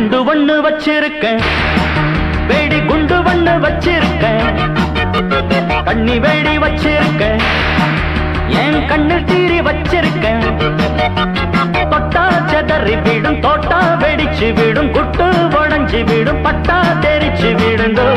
குண்டு ஒண்ணு வச்சிருக்கேன் வெடி குண்டு ஒண்ணு வச்சிருக்கேன் கண்ணி வெடி வச்சிருக்கேன் என் கண்ணில் தீரி வச்சிருக்கேன் தொட்டா செதறி விடும் தோட்டா வெடிச்சு விடும் குட்டு உடஞ்சு விடும் பட்டா தெரிச்சு விடுங்கோ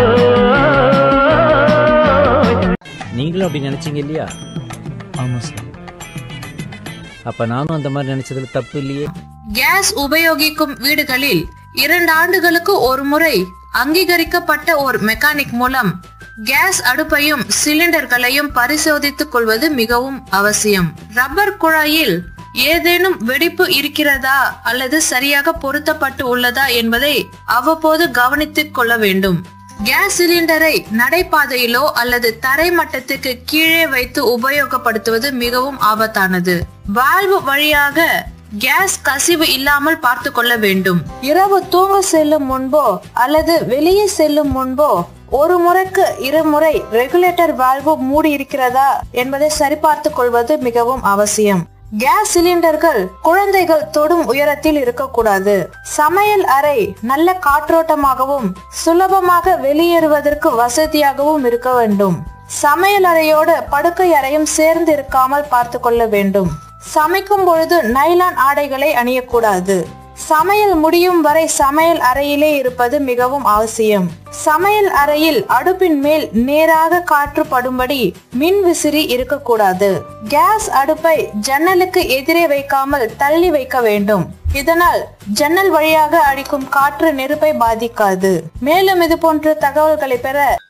நீங்களும் அப்படி நினைச்சீங்க இல்லையா ஆமாம் சார் அப்ப நானும் அந்த மாதிரி நினைச்சதுல தப்பு இல்லையே கேஸ் உபயோகிக்கும் வீடுகளில் இரண்டு ஆண்டுகளுக்கு ஒரு முறை அங்கீகரிக்கப்பட்ட ஒரு மெக்கானிக் மூலம் கேஸ் அடுப்பையும் சிலிண்டர்களையும் பரிசோதித்துக் கொள்வது மிகவும் அவசியம் ரப்பர் குழாயில் ஏதேனும் வெடிப்பு இருக்கிறதா அல்லது சரியாக பொருத்தப்பட்டு உள்ளதா என்பதை அவ்வப்போது கவனித்துக் கொள்ள வேண்டும் கேஸ் சிலிண்டரை நடைபாதையிலோ அல்லது தரை மட்டத்துக்கு கீழே வைத்து உபயோகப்படுத்துவது மிகவும் ஆபத்தானது வால்வு வழியாக கேஸ் கசிவு இல்லாமல் பார்த்து கொள்ள வேண்டும் இரவு தூங்க செல்லும் முன்போ அல்லது வெளியே செல்லும் முன்போ ஒரு முறைக்கு இருமுறை ரெகுலேட்டர் வால்வு மூடி இருக்கிறதா என்பதை சரிபார்த்துக் கொள்வது மிகவும் அவசியம் கேஸ் சிலிண்டர்கள் குழந்தைகள் தொடும் உயரத்தில் இருக்கக்கூடாது சமையல் அறை நல்ல காற்றோட்டமாகவும் சுலபமாக வெளியேறுவதற்கு வசதியாகவும் இருக்க வேண்டும் சமையல் அறையோடு படுக்கை அறையும் சேர்ந்து இருக்காமல் பார்த்து கொள்ள வேண்டும் சமைக்கும் பொழுது நைலான் ஆடைகளை அணியக்கூடாது சமையல் முடியும் வரை சமையல் அறையிலே இருப்பது மிகவும் அவசியம் சமையல் அறையில் அடுப்பின் மேல் நேராக காற்று படும்படி மின் விசிறி இருக்கக்கூடாது கேஸ் அடுப்பை ஜன்னலுக்கு எதிரே வைக்காமல் தள்ளி வைக்க வேண்டும் இதனால் ஜன்னல் வழியாக அடிக்கும் காற்று நெருப்பை பாதிக்காது மேலும் இது போன்ற தகவல்களை பெற